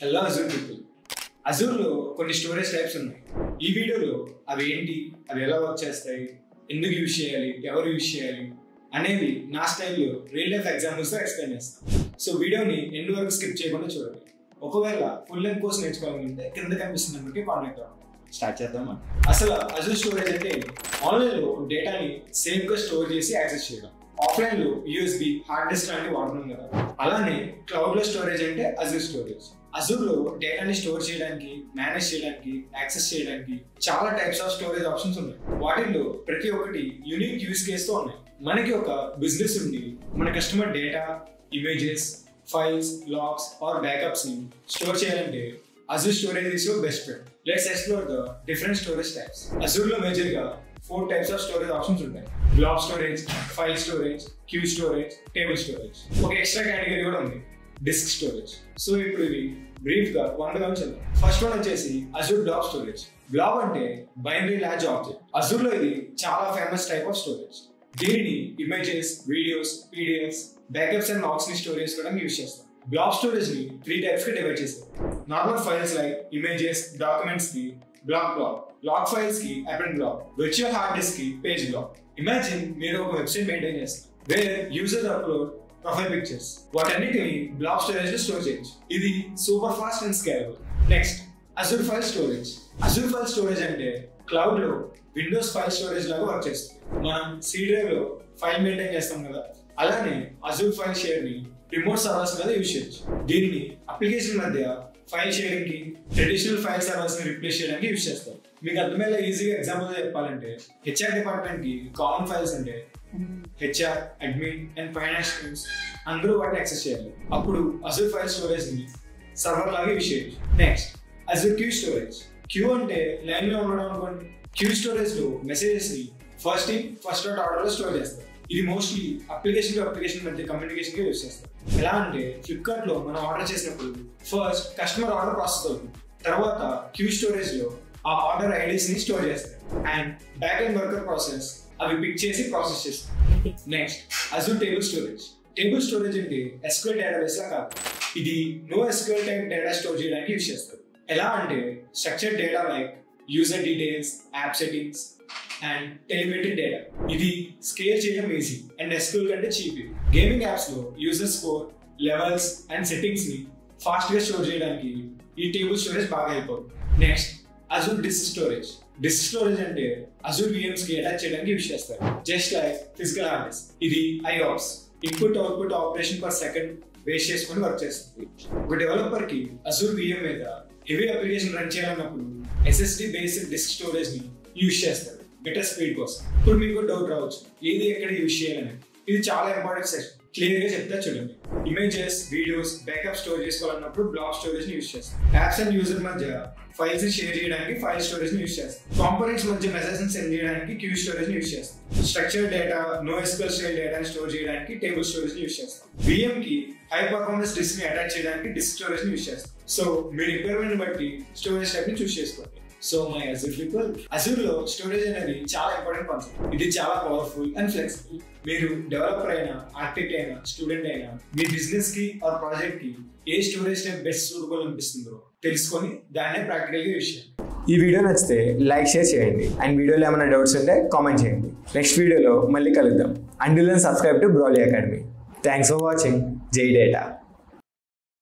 hello Azure people అజూర్లో కొన్ని storage types ఉన్నాయి ఈ వీడియోలో అవి ఏంటి అవి ఎలా వర్క్ చేస్తాయి ఎందుకు యూజ్ చేయాలి ఎవరు యూజ్ చేయాలి అనేవి నా స్టైల్లో రియల్ లైఫ్ ఎగ్జాంపుల్స్తో ఎక్స్ప్లెయిన్ చేస్తాను సో వీడియోని ఎండ్ వరకు స్కిప్ చేయకుండా చూడండి ఒకవేళ ఫుల్ లెంత్ కోర్స్ నేర్చుకోవాలంటే కింద కనిపిస్తున్న నెంబర్కి కాంటాక్ట్ అవ్వండి స్టార్ట్ చేద్దామా అసలు అజూర్ స్టోరేజ్ అంటే ఆన్లైన్లో డేటాని సేఫ్గా స్టోర్ చేసి యాక్సెస్ చేయడం ఆఫ్లైన్లో యూఎస్బి హార్డ్ డిస్క్ లాంటివి వాడుతున్నాం కదా అలానే క్లౌడ్లో స్టోరేజ్ అంటే అజూర్ స్టోరేజ్ అజూర్లో డేటాని స్టోర్ చేయడానికి మేనేజ్ చేయడానికి యాక్సెస్ చేయడానికి చాలా టైప్స్ ఆఫ్ స్టోరేజ్ ఆప్షన్స్ ఉన్నాయి వాటిల్లో ప్రతి ఒక్కటి యూనిక్ యూస్ కేస్తో ఉన్నాయి మనకి ఒక బిజినెస్ ఉంది మన customer data images files logs or backups ని స్టోర్ చేయాలంటే Azure storage is your best friend let's explore the different storage types Azure లో మేజర్ గా four types of storage options ఉంటాయి blob storage file storage queue storage table storage ఒక extra category కూడా ఉంది disc storage so ఇప్పుడు ఇవి brief గా one గా చూద్దాం ఫస్ట్ వన్ వచ్చేసి అజూర్ బ్లాక్ స్టోరేజ్ బ్లాక్ అంటే బైనరీ లార్జ్ ఆబ్జెక్ట్ అజూర్ లో ఇది చాలా ఫేమస్ టైప్ ఆఫ్ స్టోరేజ్ దీనిని images videos PDFs backups and logs ని స్టోర్ చేసుకోవడానికి యూజ్ చేస్తాం బ్లాక్ స్టోరేజ్ ని త్రీ టైప్స్ కి డివైడ్ చేస్తాం normal files like images documents కి బ్లాక్ బ్లాక్ లాక్ ఫైల్స్ కి append blob virtual hard disk కి పేజ్ బ్లాక్ ఇమాజిన్ మీరు ఒక వెబ్సైట్ మెయింటైన్ చేస్తారు where user upload profile pictures వాటన్నిటిని బ్లాక్ స్టోరేజ్ లో స్టోర్ చేయొచ్చు ఇది super fast and scalable next Azure file storage Azure file storage అంటే క్లౌడ్ లో విండోస్ ఫైల్ స్టోరేజ్ లాగా వర్క్ చేస్తుంది మనం సి డ్రైవ్ లో ఫైల్ మెయింటైన్ చేస్తాం కదా అలానే అజూర్ ఫైల్ షేర్ ని రిమోట్ సర్వర్స్ మీద యూజ్ చేయొచ్చు దీన్ని అప్లికేషన్ మధ్య ఫైల్ షేరింగ్ కి ట్రెడిషనల్ ఫైల్ సర్వర్స్ ని రిప్లేస్ చేయడానికి యూజ్ చేస్తాం మీకు అర్థమయ్యేలా ఈజీగా ఎగ్జాంపుల్ చెప్పాలంటే హెచ్ఆర్ డిపార్ట్మెంట్ కి కామన్ ఫైల్స్ అంటే HR admin and finance teams అందరూ వాటిని యాక్సెస్ చేయాలి అప్పుడు అజూర్ ఫైల్ స్టోరేజ్ ని సర్వర్ లాగా యూజ్ చేయొచ్చు next Azure queue storage queue అంటే లైన్ లో ఉండడం అనుకోండి క్యూ స్టోరేజ్ లో మెసేజెస్ ని first in first out order లో స్టోర్ చేస్తారు ఇది మోస్ట్లీ అప్లికేషన్ టు అప్లికేషన్ మధ్య కమ్యూనికేషన్ గా యూస్ చేస్తారు ఎలా అంటే ఫ్లిప్కార్ట్ లో మనం ఆర్డర్ చేసినప్పుడు ఫస్ట్ కస్టమర్ ఆర్డర్ ప్రాసెస్ అవుతుంది తర్వాత క్యూ స్టోరేజ్ లో ఆ ఆర్డర్ ఐడీస్ ని స్టోర్ చేస్తారు and backend worker process అవి పిక్ చేసి ప్రాసెస్ చేస్తారు next Azure table storage table storage అంటే ఎస్క్యూఎల్ డేటాబేస్ లా కాదు ఇది no SQL type data store చేయడానికి యూస్ చేస్తారు ఎలా అంటే structured data like user details app settings and telemetry data ఇది స్కేల్ చేయడం ఈజీ అండ్ ఎస్క్యూఎల్ కంటే చీప్ గేమింగ్ యాప్స్ లో user score levels and settings ని ఫాస్ట్ గా స్టోర్ చేయడానికి ఈ టేబుల్ స్టోరేజ్ బాగా హెల్ప్ అవుతుంది next Azure disk storage disk storage అంటే అజూర్ విఎమ్స్ కి అటాచ్ చేయడానికి యూజ్ చేస్తారు just like physical hard disk ఇది IOPS input output operation per second base చేసుకొని వర్క్ చేస్తుంది ఒక డెవలపర్ కి అజూర్ విఎం మీద హెవీ అప్లికేషన్ రన్ చేయాలన్నప్పుడు ఎస్ఎస్డి బేస్డ్ డిస్క్ స్టోరేజ్ ని యూజ్ చేస్తారు బెటర్ స్పీడ్ కోసం ఇప్పుడు మీకు డౌట్ రావచ్చు ఏది ఎక్కడ యూజ్ చేయాలని ఇది చాలా ఇంపార్టెంట్ సెషన్ క్లియర్ గా చెప్తా చూడండి ఇమేజెస్ వీడియోస్ బ్యాకప్ స్టోర్ చేసుకోవాలన్నప్పుడు బ్లాక్ స్టోరేజ్ ని యూజ్ చేస్తాం యాప్స్ అండ్ యూజర్ మధ్య ఫైల్స్ షేర్ చేయడానికి ఫైల్ స్టోరేజ్ ని యూజ్ చేస్తాం కాంపోనెంట్స్ మధ్య మెసేజ్ సెండ్ చేయడానికి క్యూ స్టోరేజ్ ని యూజ్ చేస్తాం structure data no SQL style data store చేయడానికి టేబుల్ స్టోరేజ్ ని యూజ్ చేస్తాం విఎం కి హై పర్ఫార్మెన్స్ డిస్క్ ని అటాచ్ చేయడానికి డిస్క్ స్టోరేజ్ ని యూజ్ చేస్తాం సో మీ రిక్వైర్మెంట్ బట్టి స్టోరేజ్ టైప్ ని చూస్ చేసుకోండి so my Azure people Azure లో స్టోరేజ్ అనేది చాలా ఇంపార్టెంట్ కాన్సెప్ట్ ఇది చాలా పవర్ఫుల్ అండ్ ఫ్లెక్సిబుల్ మీరు డెవలపర్ అయినా ఆర్కిటెక్ట్ అయినా స్టూడెంట్ అయినా మీ బిజినెస్ కి ఆర్ ప్రాజెక్ట్ కి ఏ స్టోరేజ్ టైప్ బెస్ట్ సూటబుల్ అనిపిస్తుందో తెలుసుకొని దాన్నే ప్రాక్టికల్ గా యూస్ చేయండి ఈ వీడియో నచ్చితే లైక్ షేర్ చేయండి అండ్ వీడియోలో ఏమైనా డౌట్స్ ఉంటే కామెంట్ చేయండి నెక్స్ట్ వీడియోలో మళ్ళీ కలుద్దాం and subscribe to Brali academy thanks for watching జై డేటా